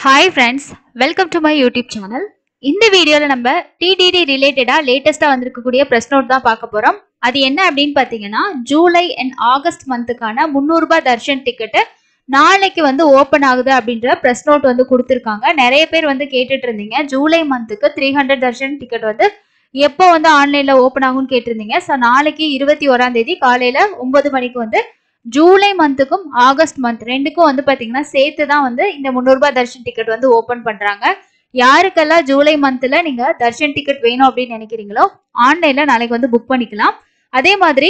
hi friends welcome to my YouTube channel இந்த வீடியோவில் நம்ம டிடிடி ரிலேட்டடாக லேட்டஸ்ட்டாக வந்திருக்கக்கூடிய ப்ரெஸ் நோட் தான் பார்க்க போகிறோம் அது என்ன அப்படின்னு பார்த்தீங்கன்னா ஜூலை அண்ட் ஆகஸ்ட் மந்த்துக்கான முந்நூறுபா தர்ஷன் டிக்கெட்டு நாளைக்கு வந்து ஓப்பன் ஆகுது அப்படின்ற ப்ரெஸ் நோட் வந்து கொடுத்துருக்காங்க நிறைய பேர் வந்து கேட்டுட்டு இருந்தீங்க ஜூலை மந்த்துக்கு த்ரீ ஹண்ட்ரட் தர்ஷன் டிக்கெட் வந்து எப்போ வந்து ஆன்லைனில் ஓப்பன் ஆகும்னு கேட்டிருந்தீங்க ஸோ நாளைக்கு இருபத்தி ஓராம் தேதி காலையில் ஒன்பது மணிக்கு வந்து ஜூலை மந்த்துக்கும் ஆகஸ்ட் மந்த் ரெண்டுக்கும் வந்து பாத்தீங்கன்னா சேர்த்து தான் வந்து இந்த முந்நூறுபா தர்ஷன் டிக்கெட் வந்து ஓபன் பண்றாங்க யாருக்கெல்லாம் ஜூலை மந்த்ல நீங்க தர்ஷன் டிக்கெட் வேணும் அப்படின்னு நினைக்கிறீங்களோ ஆன்லைன்ல நாளைக்கு வந்து புக் பண்ணிக்கலாம் அதே மாதிரி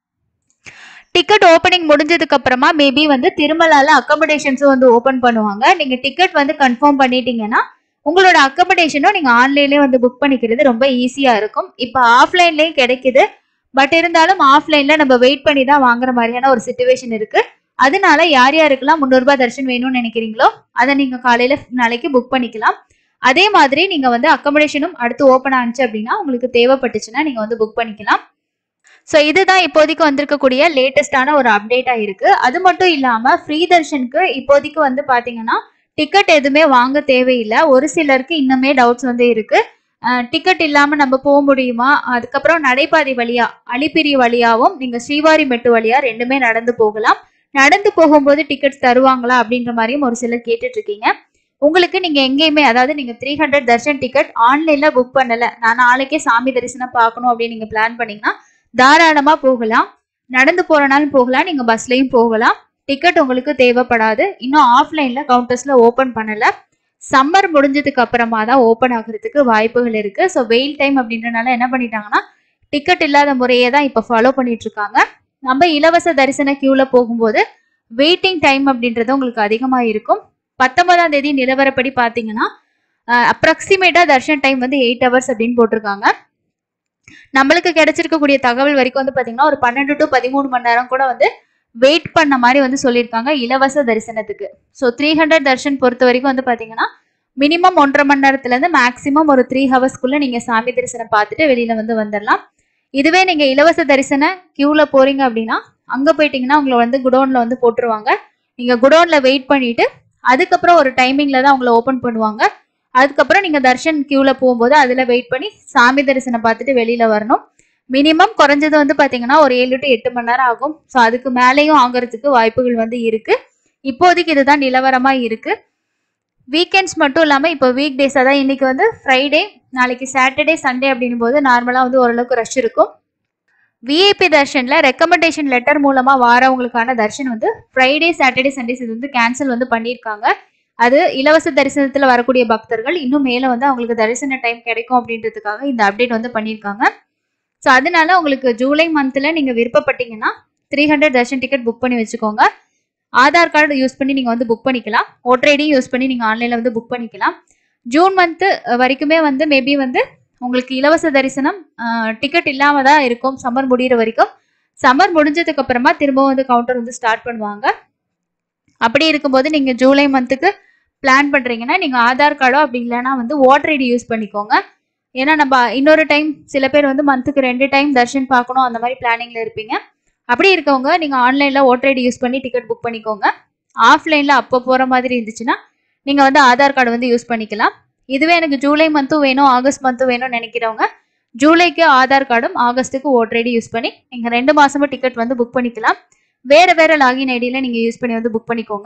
டிக்கெட் ஓப்பனிங் முடிஞ்சதுக்கு அப்புறமா மேபி வந்து திருமலால அக்கமடேஷன்ஸும் வந்து ஓபன் பண்ணுவாங்க நீங்க டிக்கெட் வந்து கன்ஃபார்ம் பண்ணிட்டீங்கன்னா உங்களோட அக்கமடேஷனும் நீங்க ஆன்லைன்லயே வந்து புக் பண்ணிக்கிறது ரொம்ப ஈஸியா இருக்கும் இப்போ ஆஃப்லைன்லயும் கிடைக்குது பட் இருந்தாலும் ஆஃப்லைன்ல நம்ம வெயிட் பண்ணி தான் வாங்குற மாதிரியான ஒரு சுச்சுவேஷன் இருக்கு அதனால யார் யாருக்கெல்லாம் முந்நூறுபா தர்ஷன் வேணும்னு நினைக்கிறீங்களோ அதை நீங்க காலையில நாளைக்கு புக் பண்ணிக்கலாம் அதே மாதிரி நீங்க வந்து அக்கமடேஷனும் அடுத்து ஓப்பன் ஆனிச்சு அப்படின்னா உங்களுக்கு தேவைப்பட்டுச்சுன்னா நீங்க வந்து புக் பண்ணிக்கலாம் ஸோ இதுதான் இப்போதைக்கு வந்திருக்கக்கூடிய லேட்டஸ்டான ஒரு அப்டேட்டா இருக்கு அது மட்டும் இல்லாம ஃப்ரீ தர்ஷனுக்கு இப்போதைக்கு வந்து பாத்தீங்கன்னா டிக்கெட் எதுவுமே வாங்க தேவையில்லை ஒரு சிலருக்கு இன்னுமே டவுட்ஸ் வந்து இருக்கு டிக்கெட் இல்லாம நம்ம போக முடியுமா அதுக்கப்புறம் நடைபாதை வழியா அலிப்பிரி வழியாவும் நீங்க ஸ்ரீவாரி மெட்டு வழியா ரெண்டுமே நடந்து போகலாம் நடந்து போகும்போது டிக்கெட்ஸ் தருவாங்களா அப்படின்ற மாதிரியும் ஒரு சிலர் கேட்டுட்டு இருக்கீங்க உங்களுக்கு நீங்க எங்கேயுமே அதாவது நீங்க த்ரீ ஹண்ட்ரட் தர்ஷன் டிக்கெட் ஆன்லைன்ல புக் பண்ணல நான் நாளைக்கே சாமி தரிசனம் பார்க்கணும் அப்படின்னு நீங்க பிளான் பண்ணீங்கன்னா தாராளமா போகலாம் நடந்து போறனாலும் போகலாம் நீங்க பஸ்லயும் போகலாம் டிக்கெட் உங்களுக்கு தேவைப்படாது இன்னும் ஆஃப்லைன்ல கவுண்டர்ஸ்ல ஓபன் பண்ணல சம்மர் முடிஞ்சதுக்கு அப்புறமா தான் ஓப்பன் ஆகுறதுக்கு வாய்ப்புகள் இருக்கு ஸோ வெயில் டைம் அப்படின்றனால என்ன பண்ணிட்டாங்கன்னா டிக்கெட் இல்லாத முறையே தான் இப்போ ஃபாலோ பண்ணிட்டு இருக்காங்க நம்ம இலவச தரிசன கியூல போகும்போது வெயிட்டிங் டைம் அப்படின்றது உங்களுக்கு அதிகமாக இருக்கும் பத்தொன்பதாம் தேதி நிலவரப்படி பார்த்தீங்கன்னா அப்ராக்சிமேட்டா தர்ஷன் டைம் வந்து எயிட் ஹவர்ஸ் அப்படின்னு போட்டிருக்காங்க நம்மளுக்கு கிடைச்சிருக்கக்கூடிய தகவல் வரைக்கும் வந்து பார்த்தீங்கன்னா ஒரு பன்னெண்டு டு பதிமூணு மணி நேரம் கூட வந்து வெயிட் பண்ண மாதிரி வந்து சொல்லியிருக்காங்க இலவச தரிசனத்துக்கு ஸோ த்ரீ ஹண்ட்ரட் தர்ஷன் பொறுத்த வரைக்கும் வந்து பார்த்தீங்கன்னா மினிமம் ஒன்றரை மணி நேரத்துலேருந்து மேக்ஸிமம் ஒரு த்ரீ ஹவர்ஸ்க்குள்ளே நீங்கள் சாமி தரிசனம் பார்த்துட்டு வெளியில் வந்து வந்துடலாம் இதுவே நீங்கள் இலவச தரிசன க்யூவில் போகிறீங்க அப்படின்னா அங்கே போயிட்டீங்கன்னா உங்களை வந்து குடோனில் வந்து போட்டுருவாங்க நீங்கள் குடோனில் வெயிட் பண்ணிவிட்டு அதுக்கப்புறம் ஒரு டைமிங்கில் தான் உங்களை ஓப்பன் பண்ணுவாங்க அதுக்கப்புறம் நீங்கள் தர்ஷன் க்யூவில் போகும்போது அதில் வெயிட் பண்ணி சாமி தரிசனம் பார்த்துட்டு வெளியில் வரணும் மினிமம் குறைஞ்சது வந்து பாத்தீங்கன்னா ஒரு ஏழு டு எட்டு மணி நேரம் ஆகும் ஸோ அதுக்கு மேலேயும் ஆகிறதுக்கு வாய்ப்புகள் வந்து இருக்கு இப்போதைக்கு இதுதான் நிலவரமா இருக்கு வீக்கெண்ட்ஸ் மட்டும் இல்லாமல் இப்போ வீக் டேஸ் அதான் இன்னைக்கு வந்து ஃப்ரைடே நாளைக்கு சாட்டர்டே சண்டே அப்படின்னும் போது நார்மலாக வந்து ஓரளவுக்கு ரஷ் இருக்கும் விஐபி தர்ஷனில் ரெக்கமெண்டேஷன் லெட்டர் மூலமாக வாரவங்களுக்கான தர்ஷன் வந்து ஃப்ரைடே சாட்டர்டே சண்டேஸ் இது வந்து கேன்சல் வந்து பண்ணியிருக்காங்க அது இலவச தரிசனத்தில் வரக்கூடிய பக்தர்கள் இன்னும் மேலே வந்து அவங்களுக்கு தரிசன டைம் கிடைக்கும் அப்படின்றதுக்காக இந்த அப்டேட் வந்து பண்ணியிருக்காங்க ஸோ அதனால உங்களுக்கு ஜூலை மந்த்தில் நீங்கள் விருப்பப்பட்டீங்கன்னா three hundred darshan ticket book பண்ணி வச்சுக்கோங்க ஆதார் கார்டு யூஸ் பண்ணி நீங்கள் வந்து புக் பண்ணிக்கலாம் ஓட்டர் ஐடியும் யூஸ் பண்ணி நீங்கள் ஆன்லைனில் வந்து புக் பண்ணிக்கலாம் ஜூன் மந்த்து வரைக்குமே வந்து மேபி வந்து உங்களுக்கு இலவச தரிசனம் டிக்கெட் இல்லாமல் தான் இருக்கும் சம்மர் முடிகிற வரைக்கும் சம்மர் முடிஞ்சதுக்கு அப்புறமா திரும்பவும் வந்து கவுண்டர் வந்து ஸ்டார்ட் பண்ணுவாங்க அப்படி இருக்கும்போது நீங்கள் ஜூலை மந்த்துக்கு பிளான் பண்ணுறீங்கன்னா நீங்கள் ஆதார் கார்டோ அப்படி இல்லைன்னா வந்து ஓட்டர் ஐடி யூஸ் பண்ணிக்கோங்க ஏன்னா நம்ம இன்னொரு டைம் சில பேர் வந்து மந்த்துக்கு ரெண்டு டைம் தர்ஷன் பார்க்கணும் அந்த மாதிரி பிளானிங்ல இருப்பீங்க அப்படி இருக்கவங்க நீங்க ஆன்லைன்ல ஓட்டர் ஐடி யூஸ் பண்ணி டிக்கெட் புக் பண்ணிக்கோங்க ஆஃப்லைன்ல அப்போ போற மாதிரி இருந்துச்சுன்னா நீங்க வந்து ஆதார் கார்டு வந்து யூஸ் பண்ணிக்கலாம் இதுவே எனக்கு ஜூலை மந்த்தும் வேணும் ஆகஸ்ட் மந்த்தும் வேணும்னு நினைக்கிறவங்க ஜூலைக்கு ஆதார் கார்டும் ஆகஸ்ட்டுக்கு ஓட்டர் ஐடி யூஸ் பண்ணி நீங்க ரெண்டு மாசமும் டிக்கெட் வந்து புக் பண்ணிக்கலாம் வேற வேற லாகின் ஐடியில நீங்க யூஸ் பண்ணி வந்து புக் பண்ணிக்கோங்க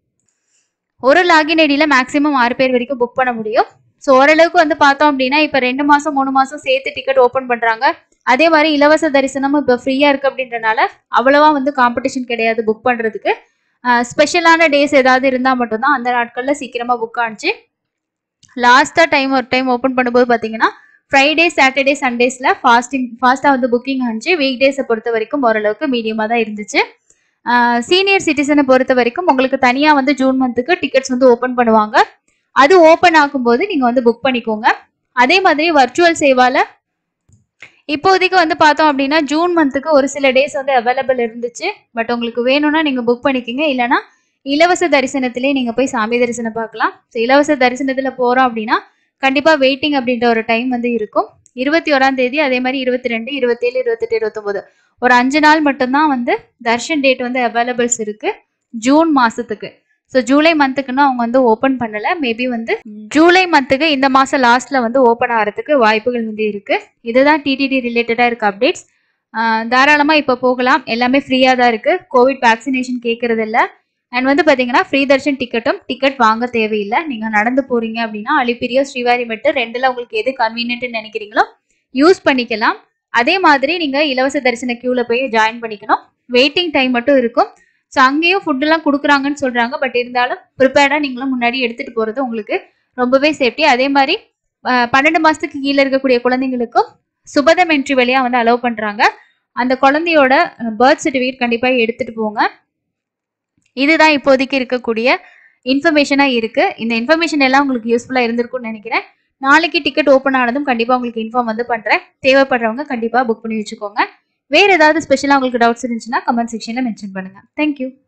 ஒரு லாகின் ஐடியில மேக்ஸிமம் ஆறு பேர் வரைக்கும் புக் பண்ண முடியும் ஸோ ஓரளவுக்கு வந்து பார்த்தோம் அப்படின்னா இப்போ ரெண்டு மாதம் மூணு மாதம் சேர்த்து டிக்கெட் ஓப்பன் பண்ணுறாங்க அதே மாதிரி இலவச தரிசனமும் இப்போ ஃப்ரீயாக இருக்குது அப்படின்றனால அவ்வளோவா வந்து காம்படிஷன் கிடையாது புக் பண்ணுறதுக்கு ஸ்பெஷலான டேஸ் ஏதாவது இருந்தால் மட்டும்தான் அந்த நாட்களில் சீக்கிரமாக புக் ஆனிச்சு லாஸ்ட்டாக டைம் ஒரு டைம் ஓப்பன் பண்ணும்போது பார்த்தீங்கன்னா ஃப்ரைடே சாட்டர்டே சண்டேஸில் ஃபாஸ்டிங் ஃபாஸ்ட்டாக வந்து புக்கிங் ஆனிச்சு வீக் டேஸை பொறுத்த வரைக்கும் ஓரளவுக்கு மீடியமாக தான் இருந்துச்சு சீனியர் சிட்டிசனை பொறுத்த வரைக்கும் உங்களுக்கு தனியாக வந்து ஜூன் மந்த்துக்கு டிக்கெட்ஸ் வந்து ஓப்பன் பண்ணுவாங்க அது ஓப்பன் ஆகும்போது நீங்க வந்து புக் பண்ணிக்கோங்க அதே மாதிரி வர்ச்சுவல் சேவால இப்போதைக்கு வந்து பார்த்தோம் அப்படின்னா ஜூன் மந்த்துக்கு ஒரு சில டேஸ் வந்து அவைலபிள் இருந்துச்சு பட் உங்களுக்கு வேணும்னா நீங்க புக் பண்ணிக்கோங்க இல்லைனா இலவச தரிசனத்திலே நீங்க போய் சாமி தரிசனம் பார்க்கலாம் ஸோ இலவச தரிசனத்துல போறோம் அப்படின்னா கண்டிப்பா வெயிட்டிங் அப்படின்ற ஒரு டைம் வந்து இருக்கும் இருபத்தி ஓராம் தேதி அதே மாதிரி இருபத்தி ரெண்டு இருபத்தேழு இருபத்தெட்டு இருபத்தொம்போது ஒரு அஞ்சு நாள் மட்டும்தான் வந்து தர்ஷன் டேட் வந்து அவைலபிள்ஸ் இருக்கு ஜூன் மாசத்துக்கு ஸோ ஜூலை மந்த்துக்குன்னு அவங்க வந்து ஓப்பன் பண்ணல மேபி வந்து ஜூலை மந்த்துக்கு இந்த மாசம் லாஸ்ட்ல வந்து ஓப்பன் ஆகிறதுக்கு வாய்ப்புகள் வந்து இருக்கு இதுதான் டிடிடி ரிலேட்டடா இருக்க அப்டேட்ஸ் தாராளமா இப்போ போகலாம் எல்லாமே ஃப்ரீயா தான் இருக்கு கோவிட் வேக்சினேஷன் கேட்கறது இல்ல அண்ட் வந்து பாத்தீங்கன்னா ஃப்ரீ தர்ஷன் டிக்கெட்டும் டிக்கெட் வாங்க தேவையில்லை நீங்க நடந்து போறீங்க அப்படின்னா அலிப்பிரியோ ஸ்ரீவாரிமெட்டு ரெண்டுல உங்களுக்கு எது கன்வீனியன்ட்னு நினைக்கிறீங்களோ யூஸ் பண்ணிக்கலாம் அதே மாதிரி நீங்க இலவச தரிசன கியூல போய் ஜாயின் பண்ணிக்கணும் வெயிட்டிங் டைம் மட்டும் இருக்கும் ஸோ அங்கேயும் ஃபுட்டெல்லாம் கொடுக்குறாங்கன்னு சொல்றாங்க பட் இருந்தாலும் ப்ரிப்பேர்டாக நீங்களும் முன்னாடி எடுத்துட்டு போறது உங்களுக்கு ரொம்பவே சேஃப்டி அதே மாதிரி அஹ், பன்னெண்டு மாசத்துக்கு கீழே இருக்கக்கூடிய குழந்தைங்களுக்கும் சுபதம் என்ட்ரி வழியா வந்து அலோவ் பண்றாங்க அந்த குழந்தையோட பர்த் சர்டிஃபிகேட் கண்டிப்பா எடுத்துட்டு போங்க இதுதான் இப்போதைக்கு இருக்கக்கூடிய இன்ஃபர்மேஷனா இருக்கு இந்த இன்ஃபர்மேஷன் எல்லாம் உங்களுக்கு யூஸ்ஃபுல்லா இருந்திருக்கும்னு நினைக்கிறேன் நாளைக்கு டிக்கெட் ஓப்பன் ஆனதும் கண்டிப்பா உங்களுக்கு இன்ஃபார்ம் வந்து பண்றேன் தேவைப்படுறவங்க கண்டிப்பா புக் பண்ணி வச்சுக்கோங்க வேற ஏதாவது ஸ்பெஷலா உங்களுக்கு டவுட்ஸ் இருந்துச்சுன்னா கமெண்ட் செக்ஷன்ல மென்ஷன் பண்ணுங்க தேங்க்யூ